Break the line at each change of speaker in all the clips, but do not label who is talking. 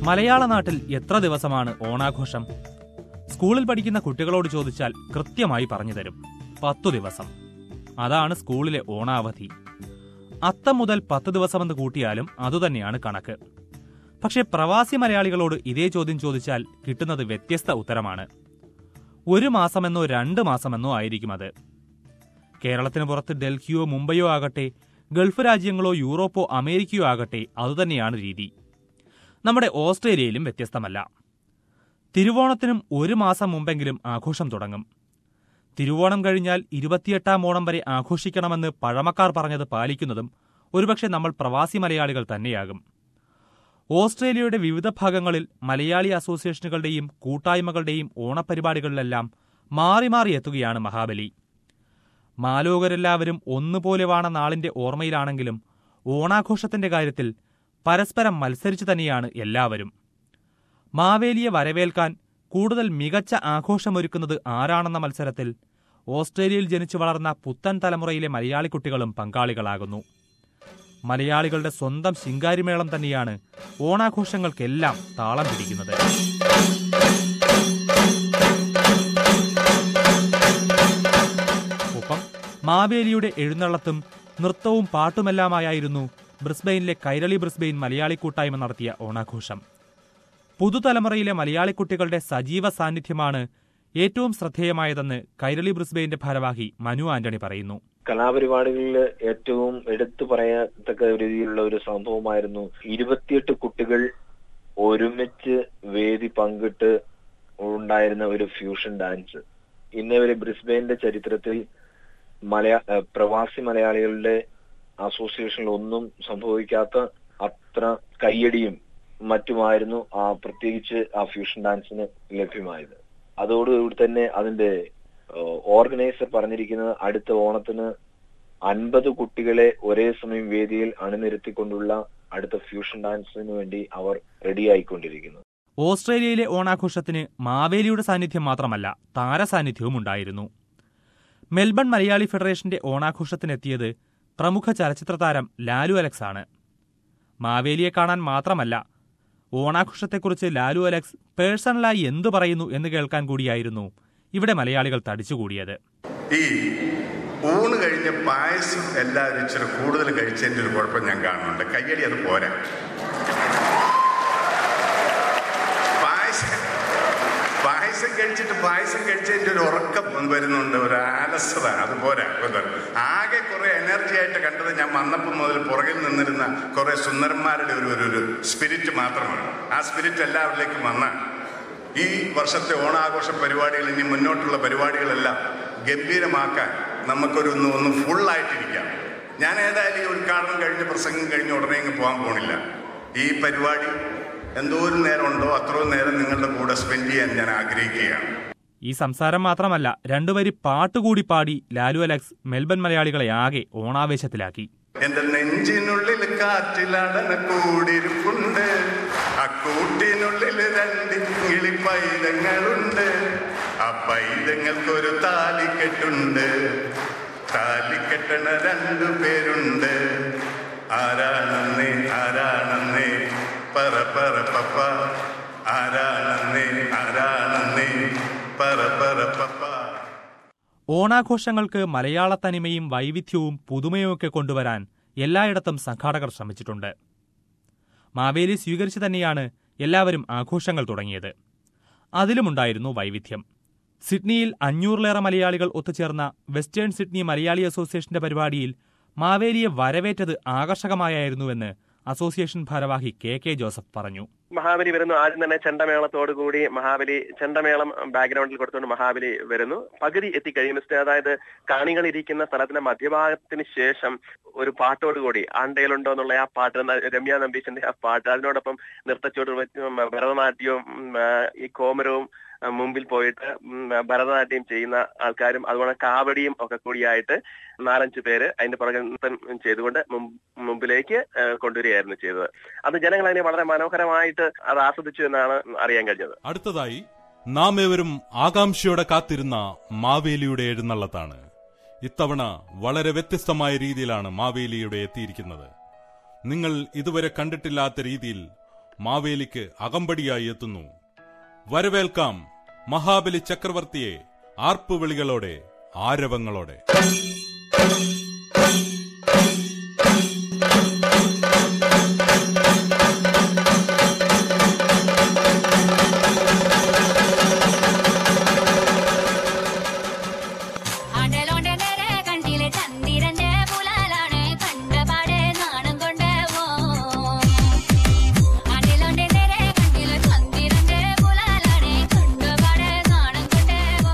മലയാള നാട്ടിൽ എത്ര ദിവസമാണ് ഓണാഘോഷം സ്കൂളിൽ പഠിക്കുന്ന കുട്ടികളോട് ചോദിച്ചാൽ കൃത്യമായി പറഞ്ഞു തരും പത്തു ദിവസം അതാണ് സ്കൂളിലെ ഓണാവധി അത്തം മുതൽ പത്ത് ദിവസമെന്ന് കൂട്ടിയാലും അതുതന്നെയാണ് കണക്ക് പക്ഷേ പ്രവാസി മലയാളികളോട് ഇതേ ചോദ്യം ചോദിച്ചാൽ കിട്ടുന്നത് വ്യത്യസ്ത ഉത്തരമാണ് ഒരു മാസമെന്നോ രണ്ട് മാസമെന്നോ ആയിരിക്കും അത് കേരളത്തിന് പുറത്ത് ഡൽഹിയോ മുംബൈയോ ആകട്ടെ ഗൾഫ് രാജ്യങ്ങളോ യൂറോപ്പോ അമേരിക്കയോ ആകട്ടെ അതുതന്നെയാണ് രീതി നമ്മുടെ ഓസ്ട്രേലിയയിലും വ്യത്യസ്തമല്ല തിരുവോണത്തിനും ഒരു മാസം മുമ്പെങ്കിലും ആഘോഷം തുടങ്ങും തിരുവോണം കഴിഞ്ഞാൽ ഇരുപത്തിയെട്ടാം ഓണം വരെ ആഘോഷിക്കണമെന്ന് പഴമക്കാർ പറഞ്ഞത് പാലിക്കുന്നതും ഒരുപക്ഷെ നമ്മൾ പ്രവാസി മലയാളികൾ തന്നെയാകും ഓസ്ട്രേലിയയുടെ വിവിധ ഭാഗങ്ങളിൽ മലയാളി അസോസിയേഷനുകളുടെയും കൂട്ടായ്മകളുടെയും ഓണപരിപാടികളിലെല്ലാം മാറി മാറി എത്തുകയാണ് മഹാബലി മാലോകരെല്ലാവരും ഒന്നുപോലെ വാണ നാളിന്റെ ഓർമ്മയിലാണെങ്കിലും ഓണാഘോഷത്തിന്റെ കാര്യത്തിൽ പരസ്പരം മത്സരിച്ചു തന്നെയാണ് എല്ലാവരും മാവേലിയെ വരവേൽക്കാൻ കൂടുതൽ മികച്ച ആഘോഷമൊരുക്കുന്നത് ആരാണെന്ന മത്സരത്തിൽ ഓസ്ട്രേലിയയിൽ ജനിച്ചു വളർന്ന പുത്തൻ തലമുറയിലെ മലയാളി കുട്ടികളും പങ്കാളികളാകുന്നു മലയാളികളുടെ സ്വന്തം ശിങ്കാരിമേളം തന്നെയാണ് ഓണാഘോഷങ്ങൾക്കെല്ലാം താളം പിടിക്കുന്നത് ഒപ്പം മാവേലിയുടെ എഴുന്നള്ളത്തും നൃത്തവും പാട്ടുമെല്ലാമായിരുന്നു ബ്രിസ്ബെയിനിലെ കൈരളി ബ്രിസ്ബെയിൻ മലയാളി കൂട്ടായ്മ നടത്തിയ ഓണാഘോഷം പുതുതലമുറയിലെ മലയാളി കുട്ടികളുടെ സജീവ സാന്നിധ്യമാണ് ഏറ്റവും ശ്രദ്ധേയമായതെന്ന് കൈരളി ബ്രിസ്ബെയിന്റെ ഭാരവാഹി മനു ആന്റണി പറയുന്നു
കലാപരിപാടികളിൽ ഏറ്റവും എടുത്തു പറയത്തക്ക രീതിയിലുള്ള ഒരു സംഭവമായിരുന്നു ഇരുപത്തിയെട്ട് കുട്ടികൾ ഒരുമിച്ച് വേദി പങ്കിട്ട് ഉണ്ടായിരുന്ന ഒരു ഫ്യൂഷൻ ഡാൻസ് ഇന്നേ വരെ ബ്രിസ്ബെയിന്റെ ചരിത്രത്തിൽ മലയാ ഏഹ് പ്രവാസി മലയാളികളുടെ അസോസിയേഷനിൽ ഒന്നും സംഭവിക്കാത്ത അത്ര കയ്യടിയും മറ്റുമായിരുന്നു ആ പ്രത്യേകിച്ച് ആ ഫ്യൂഷൻ ഡാൻസിന് ലഭ്യമായത് അതോടുകൂടി തന്നെ അതിന്റെ ഓർഗനൈസർ പറഞ്ഞിരിക്കുന്നത് അടുത്ത ഓണത്തിന് അൻപത് കുട്ടികളെ ഒരേ സമയം വേദിയിൽ അണിനിരത്തിക്കൊണ്ടുള്ള അടുത്ത ഫ്യൂഷൻ ഡാൻസിന് വേണ്ടി അവർ റെഡിയായിക്കൊണ്ടിരിക്കുന്നു
ഓസ്ട്രേലിയയിലെ ഓണാഘോഷത്തിന് മാവേലിയുടെ സാന്നിധ്യം മാത്രമല്ല താരസാന്നിധ്യവും ഉണ്ടായിരുന്നു മെൽബൺ മലയാളി ഫെഡറേഷന്റെ ഓണാഘോഷത്തിനെത്തിയത് പ്രമുഖ ചലച്ചിത്ര താരം ലാലു അലക്സ് ആണ് മാവേലിയെ കാണാൻ മാത്രമല്ല ഓണാഘോഷത്തെക്കുറിച്ച് ലാലു അലക്സ് പേഴ്സണലായി എന്തു പറയുന്നു എന്ന് കേൾക്കാൻ കൂടിയായിരുന്നു ഇവിടെ മലയാളികൾ തടിച്ചുകൂടിയത്
ഈ ഊണ് കഴിഞ്ഞ് പായസം എല്ലാവരും ഇച്ചിരി കൂടുതൽ കഴിച്ചതിൻ്റെ ഒരു കുഴപ്പം ഞാൻ കാണുന്നുണ്ട് കയ്യടി അത് പോരാ പായസം പായസം കഴിച്ചിട്ട് പായസം കഴിച്ചതിൻ്റെ ഒരു ഉറക്കം വരുന്നുണ്ട് ഒരു ആലസ്യത അത് പോരാ അത് ആകെ കുറെ എനർജി ആയിട്ട് കണ്ടത് ഞാൻ വന്നപ്പോൾ മുതൽ പുറകിൽ നിന്നിരുന്ന കുറെ സുന്ദരന്മാരുടെ ഒരു ഒരു ഒരു സ്പിരിറ്റ് മാത്രമാണ് ആ സ്പിരിറ്റ് എല്ലാവരിലേക്കും വന്ന ഈ വർഷത്തെ ഓണാഘോഷ പരിപാടികൾ ഇനി മുന്നോട്ടുള്ള പരിപാടികളെല്ലാം ഗംഭീരമാക്കാൻ നമുക്കൊരു ഒന്ന് ഒന്ന് ഫുള്ളായിട്ടിരിക്കാം ഞാൻ ഏതായാലും ഈ ഉദ്ഘാടനം കഴിഞ്ഞ് പ്രസംഗം കഴിഞ്ഞ് ഉടനെ ഇങ്ങ് പോകാൻ പോണില്ല ഈ പരിപാടി എന്തോരം നേരം ഉണ്ടോ അത്രയും നേരം നിങ്ങളുടെ കൂടെ സ്പെൻഡ് ചെയ്യാൻ ഞാൻ ആഗ്രഹിക്കുകയാണ്
ഈ സംസാരം മാത്രമല്ല രണ്ടുവരി പാട്ടുകൂടി പാടി ലാലു അലക്സ് മെൽബൺ മലയാളികളെ ആകെ ഓണാവേശത്തിലാക്കി
എന്റെ നെഞ്ചിനുള്ളിൽ കാറ്റിലടന കൂടിരിപ്പുണ്ട് ആ കൂട്ടിനുള്ളിൽ രണ്ട് കിളിപ്പൈതങ്ങളുണ്ട് ആ പൈതങ്ങൾക്കൊരു താലിക്കെട്ടുണ്ട് താലിക്കെട്ടണ രണ്ടു പേരുണ്ട് ആരാണെന്നേ ആരാണെന്നേ പറ പറ പപ്പ ആരാണെന്നേ ആരാണെന്നേ പറ പറ പപ്പ
ഓണാഘോഷങ്ങൾക്ക് മലയാള തനിമയും വൈവിധ്യവും പുതുമയുമൊക്കെ കൊണ്ടുവരാൻ എല്ലായിടത്തും സംഘാടകർ ശ്രമിച്ചിട്ടുണ്ട് മാവേലി സ്വീകരിച്ചു തന്നെയാണ് എല്ലാവരും ആഘോഷങ്ങൾ തുടങ്ങിയത് അതിലുമുണ്ടായിരുന്നു വൈവിധ്യം സിഡ്നിയിൽ അഞ്ഞൂറിലേറെ മലയാളികൾ ഒത്തുചേർന്ന വെസ്റ്റേൺ സിഡ്നി മലയാളി അസോസിയേഷന്റെ പരിപാടിയിൽ മാവേലിയെ വരവേറ്റത് ആകർഷകമായായിരുന്നുവെന്ന് അസോസിയേഷൻ ഭാരവാഹി കെ കെ ജോസഫ് പറഞ്ഞു
മഹാബലി വരുന്നു ആദ്യം തന്നെ ചെണ്ടമേളത്തോടു കൂടി മഹാബലി ചെണ്ടമേളം ബാക്ക്ഗ്രൗണ്ടിൽ കൊടുത്തുകൊണ്ട് മഹാബലി വരുന്നു പകുതി എത്തിക്കഴിയുമ്പോൾ അതായത് കാണികൾ ഇരിക്കുന്ന സ്ഥലത്തിന്റെ മധ്യഭാഗത്തിന് ശേഷം ഒരു പാട്ടോടുകൂടി ആണ്ടയിലുണ്ടോ എന്നുള്ള ആ പാട്ട് എന്ന രമ്യ നമ്പീശന്റെ ആ പാട്ട് അതിനോടൊപ്പം നൃത്തച്ചോട് ഭരതനാട്യവും ഉം, ആ, ഈ കോമരവും ആ, മുമ്പിൽ പോയിട്ട് ഉം, ഭരതനാട്യം ചെയ്യുന്ന ആൾക്കാരും അതുപോലെ കാവടിയും ഒക്കെ കൂടിയായിട്ട് നാലഞ്ച് പേര് അതിന്റെ പുറകെ നൃത്തം ചെയ്തുകൊണ്ട് മും- മുമ്പിലേക്ക് ആ, കൊണ്ടുവരികയായിരുന്നു ചെയ്തത് അത് ജനങ്ങൾ അതിനെ വളരെ മനോഹരമായിട്ട് അത് ആസ്വദിച്ചു എന്നാണ് അറിയാൻ കഴിഞ്ഞത്
അടുത്തതായി നാം ഏവരും ആകാംക്ഷയോടെ കാത്തിരുന്ന മാവേലിയുടെ എഴുന്നള്ളത്താണ് ഇത്തവണ വളരെ വ്യത്യസ്തമായ രീതിയിലാണ് മാവേലിയുടെ എത്തിയിരിക്കുന്നത് നിങ്ങൾ ഇതുവരെ കണ്ടിട്ടില്ലാത്ത രീതിയിൽ മാവേലിക്ക് അകമ്പടിയായി എത്തുന്നു വരവേൽക്കാം മഹാബലി ചക്രവർത്തിയെ ആർപ്പുവിളികളോടെ ആരവങ്ങളോടെ
ആണ്ടലോണ്ട് നേരെ കണ്ടില് ചന്ദിരന്റെ പുലാലാണ് കണ്ടപാടെ നാണം കൊണ്ട് ആണ്ടിലോണ്ട് നേരെ കണ്ടില് ചന്ദിരന്റെ പുലാലാണ് കണ്ടപാടെ നാണം കൊണ്ട്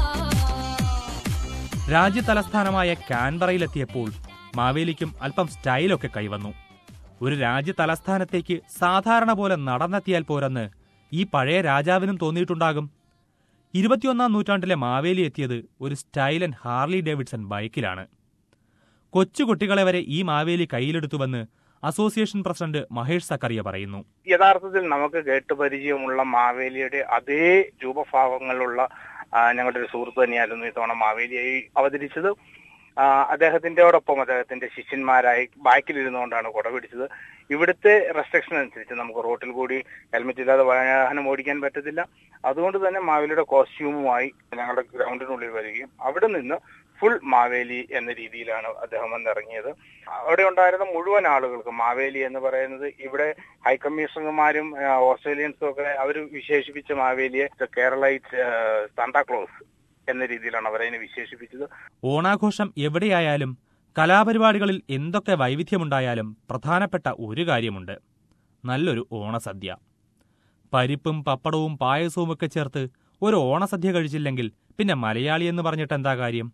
രാജ്യതലസ്ഥാനമായ കാൻബറയിലെത്തിയപ്പോൾ മാവേലിക്കും അല്പം സ്റ്റൈലൊക്കെ കൈവന്നു ഒരു രാജ്യ തലസ്ഥാനത്തേക്ക് സാധാരണ പോലെ നടന്നെത്തിയാൽ പോരെന്ന് ഈ പഴയ രാജാവിനും തോന്നിയിട്ടുണ്ടാകും ഇരുപത്തിയൊന്നാം നൂറ്റാണ്ടിലെ മാവേലി എത്തിയത് ഒരു സ്റ്റൈലൻ ഹാർലി ഡേവിഡ്സൺ ബൈക്കിലാണ് കൊച്ചുകുട്ടികളെ വരെ ഈ മാവേലി കയ്യിലെടുത്തുവെന്ന് അസോസിയേഷൻ പ്രസിഡന്റ് മഹേഷ് സക്കറിയ പറയുന്നു
യഥാർത്ഥത്തിൽ നമുക്ക് കേട്ടുപരിചയമുള്ള മാവേലിയുടെ അതേ രൂപഭാവങ്ങളുള്ള ആ, ഞങ്ങളുടെ ഒരു സുഹൃത്ത് തന്നെയായിരുന്നു ഇത്തവണ മാവേലിയായി അവതരിച്ചത് ആ, അദ്ദേഹത്തിന്റെയോടൊപ്പം അദ്ദേഹത്തിന്റെ ശിഷ്യന്മാരായി ബാക്കിലിരുന്നുകൊണ്ടാണ് കുട പിടിച്ചത് ഇവിടുത്തെ റെസ്ട്രിക്ഷൻ അനുസരിച്ച് നമുക്ക് റോട്ടിൽ കൂടി ഹെൽമെറ്റ് ഇല്ലാതെ വാഹനം ഓടിക്കാൻ പറ്റത്തില്ല അതുകൊണ്ട് തന്നെ മാവേലിയുടെ കോസ്റ്റ്യൂമുമായി ഞങ്ങളുടെ ഗ്രൗണ്ടിനുള്ളിൽ വരികയും അവിടെ നിന്ന് ഫുൾ മാവേലി എന്ന രീതിയിലാണ് അദ്ദേഹം വന്നിറങ്ങിയത് അവിടെ ഉണ്ടായിരുന്ന മുഴുവൻ ആളുകൾക്ക് മാവേലി എന്ന് പറയുന്നത് ഇവിടെ ഹൈക്കമ്മീഷണർമാരും ആ, ഓസ്ട്രേലിയൻസും ഒക്കെ അവർ വിശേഷിപ്പിച്ച മാവേലിയെ കേരളൈറ്റ് സാന്താക്ലോസ് എന്ന രീതിയിലാണ് അവരതിനെ വിശേഷിപ്പിച്ചത്
ഓണാഘോഷം എവിടെയായാലും കലാപരിപാടികളിൽ എന്തൊക്കെ വൈവിധ്യമുണ്ടായാലും പ്രധാനപ്പെട്ട ഒരു കാര്യമുണ്ട് നല്ലൊരു ഓണസദ്യ പരിപ്പും പപ്പടവും പായസവും ഒക്കെ ചേർത്ത് ഒരു ഓണസദ്യ കഴിച്ചില്ലെങ്കിൽ പിന്നെ മലയാളി എന്ന് പറഞ്ഞിട്ട് എന്താ കാര്യം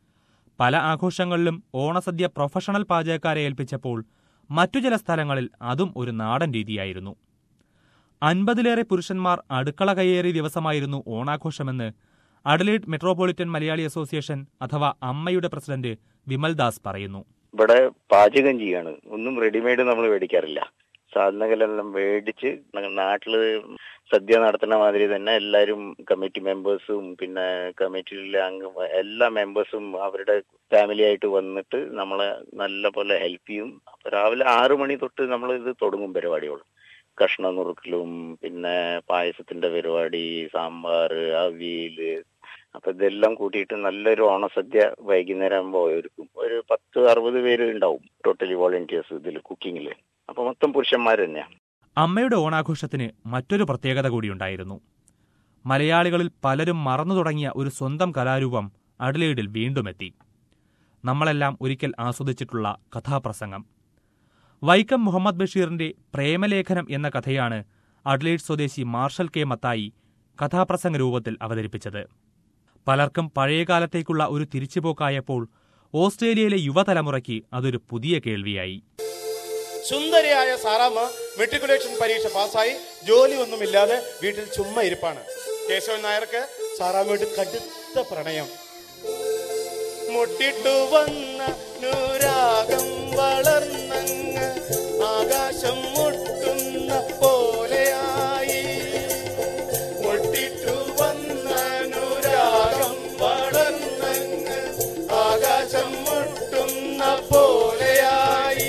പല ആഘോഷങ്ങളിലും ഓണസദ്യ പ്രൊഫഷണൽ പാചകക്കാരെ ഏൽപ്പിച്ചപ്പോൾ മറ്റു ചില സ്ഥലങ്ങളിൽ അതും ഒരു നാടൻ രീതിയായിരുന്നു അൻപതിലേറെ പുരുഷന്മാർ അടുക്കള കയ്യേറിയ ദിവസമായിരുന്നു ഓണാഘോഷമെന്ന് അഡലേഡ് മെട്രോപൊളിറ്റൻ മലയാളി അസോസിയേഷൻ അഥവാ അമ്മയുടെ പ്രസിഡന്റ് വിമൽ ദാസ് പറയുന്നു
ഇവിടെ പാചകം ചെയ്യാണ് ഒന്നും റെഡിമെയ്ഡ് നമ്മൾ മേടിക്കാറില്ല സാധനങ്ങളെല്ലാം മേടിച്ച് ന- നാട്ടില് സദ്യ നടത്തുന്ന മാതിരി തന്നെ എല്ലാവരും കമ്മിറ്റി മെമ്പേഴ്സും പിന്നെ കമ്മിറ്റിയിലെ അംഗം എല്ലാ മെമ്പേഴ്സും അവരുടെ ഫാമിലി ആയിട്ട് വന്നിട്ട് നമ്മളെ നല്ല പോലെ ഹെൽപ്പ് ചെയ്യും അപ്പൊ രാവിലെ ആറു മണി തൊട്ട് നമ്മൾ ഇത് തുടങ്ങും പരിപാടികൾ കഷ്ണ നുറുക്കലും പിന്നെ പായസത്തിന്റെ പരിപാടി സാമ്പാർ അവിയല് അപ്പൊ ഇതെല്ലാം കൂട്ടിയിട്ട് നല്ലൊരു ഓണസദ്യ വൈകുന്നേരം ആകുമ്പോൾ ഒരുക്കും ഒരു പത്ത് അറുപത് പേര് ഉണ്ടാവും ടോട്ടലി വോളണ്ടിയേഴ്സ് ഇതിൽ കുക്കിങ്ങിൽ അപ്പൊ മൊത്തം പുരുഷന്മാർ തന്നെയാ
അമ്മയുടെ ഓണാഘോഷത്തിന് മറ്റൊരു പ്രത്യേകത കൂടിയുണ്ടായിരുന്നു മലയാളികളിൽ പലരും മറന്നു തുടങ്ങിയ ഒരു സ്വന്തം കലാരൂപം അഡ്ലേഡിൽ വീണ്ടുമെത്തി നമ്മളെല്ലാം ഒരിക്കൽ ആസ്വദിച്ചിട്ടുള്ള കഥാപ്രസംഗം വൈക്കം മുഹമ്മദ് ബഷീറിന്റെ പ്രേമലേഖനം എന്ന കഥയാണ് അഡ്ലേഡ് സ്വദേശി മാർഷൽ കെ മത്തായി കഥാപ്രസംഗ രൂപത്തിൽ അവതരിപ്പിച്ചത് പലർക്കും പഴയകാലത്തേക്കുള്ള ഒരു തിരിച്ചുപോക്കായപ്പോൾ ഓസ്ട്രേലിയയിലെ യുവതലമുറയ്ക്ക് അതൊരു പുതിയ കേൾവിയായി
സുന്ദരിയായ സാറാമ്മ മെട്രിക്കുലേഷൻ പരീക്ഷ പാസ്സായി ജോലി ഒന്നുമില്ലാതെ വീട്ടിൽ ചുമ്മാ ഇരിപ്പാണ് കേശവൻ നായർക്ക് സാറാമ്മയോട് കടുത്ത പ്രണയം മുട്ടിട്ടു വന്ന നൂരാഗം വളർന്നങ്ങ് ആകാശം മുട്ടുന്ന പോലെയായി മുട്ടിട്ടു വന്ന നൂരാഗം വളർന്നങ്ങ് ആകാശം മുട്ടുന്ന പോലെയായി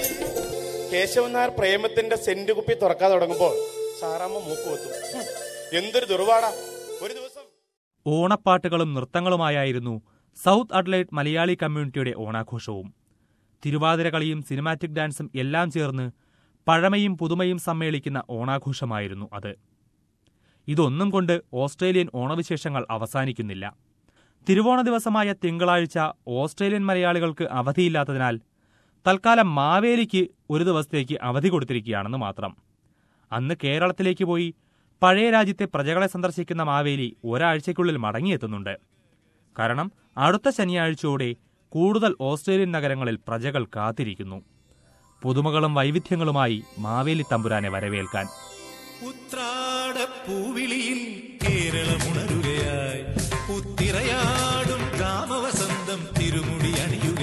കേശവൻ നായർ പ്രേമത്തിന്റെ സെന്റ് കുപ്പി തുറക്കാൻ തുടങ്ങുമ്പോൾ സാറാമ്മ മൂക്കുവെത്തും ഹും, എന്തൊരു ദുർവാടാ ഒരു ദിവസം
ഓണപ്പാട്ടുകളും നൃത്തങ്ങളുമായായിരുന്നു സൗത്ത് അഡ്ലൈറ്റ് മലയാളി കമ്മ്യൂണിറ്റിയുടെ ഓണാഘോഷവും തിരുവാതിരകളിയും സിനിമാറ്റിക് ഡാൻസും എല്ലാം ചേർന്ന് പഴമയും പുതുമയും സമ്മേളിക്കുന്ന ഓണാഘോഷമായിരുന്നു അത് ഇതൊന്നും കൊണ്ട് ഓസ്ട്രേലിയൻ ഓണവിശേഷങ്ങൾ അവസാനിക്കുന്നില്ല തിരുവോണ ദിവസമായ തിങ്കളാഴ്ച ഓസ്ട്രേലിയൻ മലയാളികൾക്ക് അവധിയില്ലാത്തതിനാൽ തൽക്കാലം മാവേലിക്ക് ഒരു ദിവസത്തേക്ക് അവധി കൊടുത്തിരിക്കുകയാണെന്ന് മാത്രം അന്ന് കേരളത്തിലേക്ക് പോയി പഴയ രാജ്യത്തെ പ്രജകളെ സന്ദർശിക്കുന്ന മാവേലി ഒരാഴ്ചയ്ക്കുള്ളിൽ മടങ്ങിയെത്തുന്നുണ്ട് കാരണം അടുത്ത ശനിയാഴ്ചയോടെ കൂടുതൽ ഓസ്ട്രേലിയൻ നഗരങ്ങളിൽ പ്രജകൾ കാത്തിരിക്കുന്നു പുതുമകളും വൈവിധ്യങ്ങളുമായി മാവേലി തമ്പുരാനെ വരവേൽക്കാൻ
ഉത്രാടപ്പൂവിളിയിൽ കേരളമുണരുകയായി ഉത്തിറയാടും ഗ്രാമവസന്തം തിരുമുടി അണിയുക